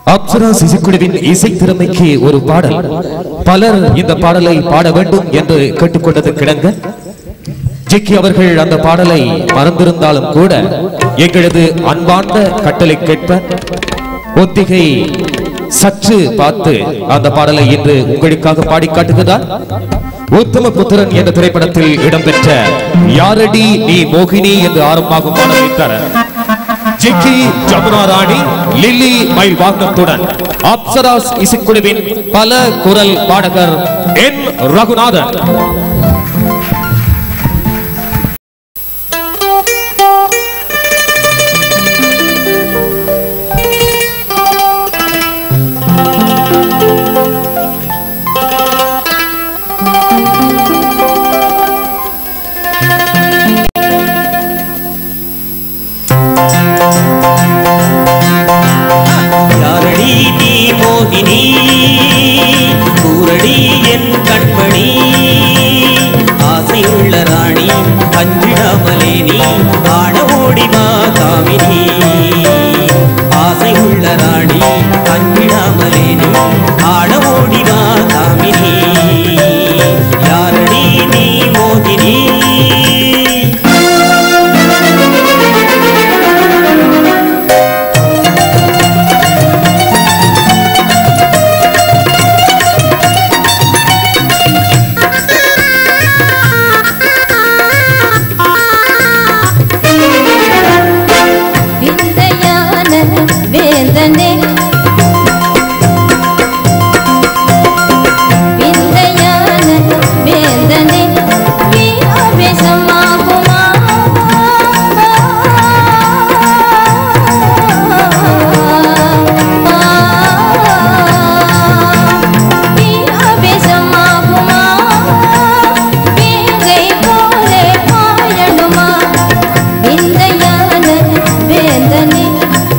அப்சரா சிசுக்குழுவின் இசை திறமைக்கு ஒரு பாடல் பலர் இந்த பாடலை பாட வேண்டும் என்று கேட்டுக்கொண்டது கிடங்க ஜிக்கி அவர்கள் அந்த பாடலை மறந்திருந்தாலும் கூட எங்களது அன்பார்ந்த கட்டளை கேட்ப ஒத்திகை சற்று பார்த்து அந்த பாடலை இன்று உங்களுக்காக பாடி காட்டுகிறார் உத்தம புத்திரன் என்ற திரைப்படத்தில் இடம்பெற்ற யாரடி நீ மோகினி என்று ஆரம்பமாகும் பாடலை தர ஜிக்கி ஜமுனா ராணி லில்லி மயில் வாகனத்துடன் அப்சராஸ் இசைக்குழுவின் பல குரல் பாடகர் என் ரகுநாதன் யாரடி நீ மோகினி கூரடி என் கண்மணி ஆசையுள்ள ராணி அஞ்சிடாமலே நீ ஆட ஓடிவா காமினி ஆசையுள்ள ராணி அஞ்சிடாமலே நீ ஆட ஓடிவா காமினி யாரடி நீ மோகினி விந்தையான வேந்தனே விந்தையான வேந்தனே வீராவேசமாகுமா வீராவேசமாகுமா வேங்கை போலே பாயணுமா விந்தையான வேந்தனே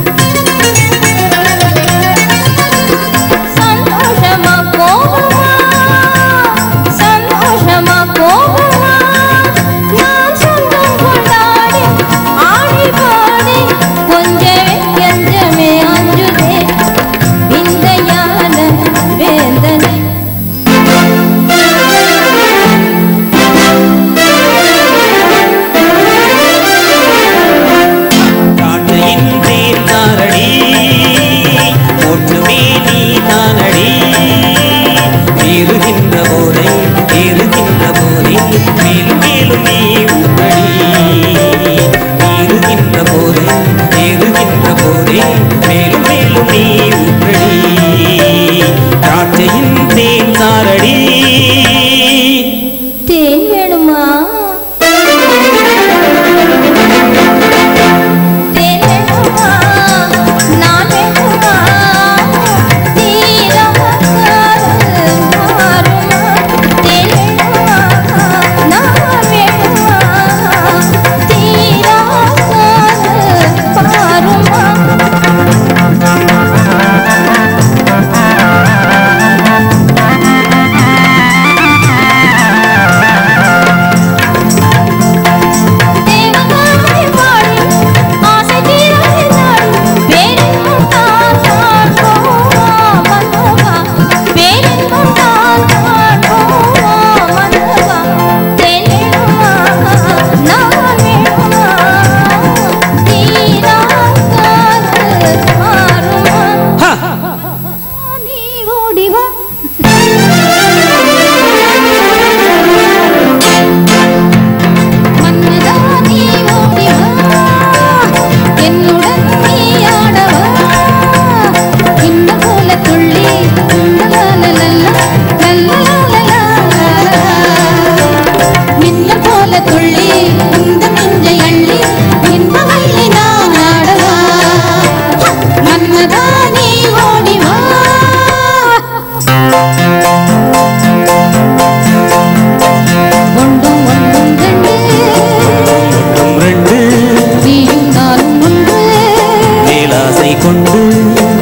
சந்தோஷமா போகுமா சந்தோஷமா போகுமா நான் சொந்தம் கொண்டாடி ஆடி பாடி கொஞ்சமே கெஞ்சமே அஞ்சுதே விந்தையான வேந்தனே காட்டையின் பேர் தாரடி போற்றுமே நீ தானடி ஏறுகின்ற போதை ஏறுகின்ற போதை மேலும் மேலும் நீ ஊற்றடி ஏறுகின்ற போதை ஏறுகின்ற போதை மேலும் மேலும் நீ ஊற்றடி காட்டையின் தேன் தாரடி தேன் வேணுமா தேன் வேணுமா நான் வேணுமா தீரமக்காரல் மாறுமா தேன் வேணுமா நான் வேணுமா தீரமக்காரல் மாறுமா தேவகாரை பாடி ஆசை தீரவே நாடி பேரின்பம் தான் தான் போவா மன்னவா பேரின்பம் தான் தான் போவா மன்னவா தேன் வேணுமா நான் வேணுமா தீராக்காரல் மாறுமா நீ ஓடிவா மன்னதா நீ ஓடிவா என்னுடன் நீ ஆடவா இந்த போல துள்ளி மின்ன போல துள்ளி இந்த நெஞ்சை அள்ளி இன்ப வள்ளி நான் ஆடவா மன்னதா நீ ஓடிவா ஒன்றும் ஒன்றும் ரெண்டு ரெண்டு நீயும் நானும் ஒன்று மேலாசை கொண்டு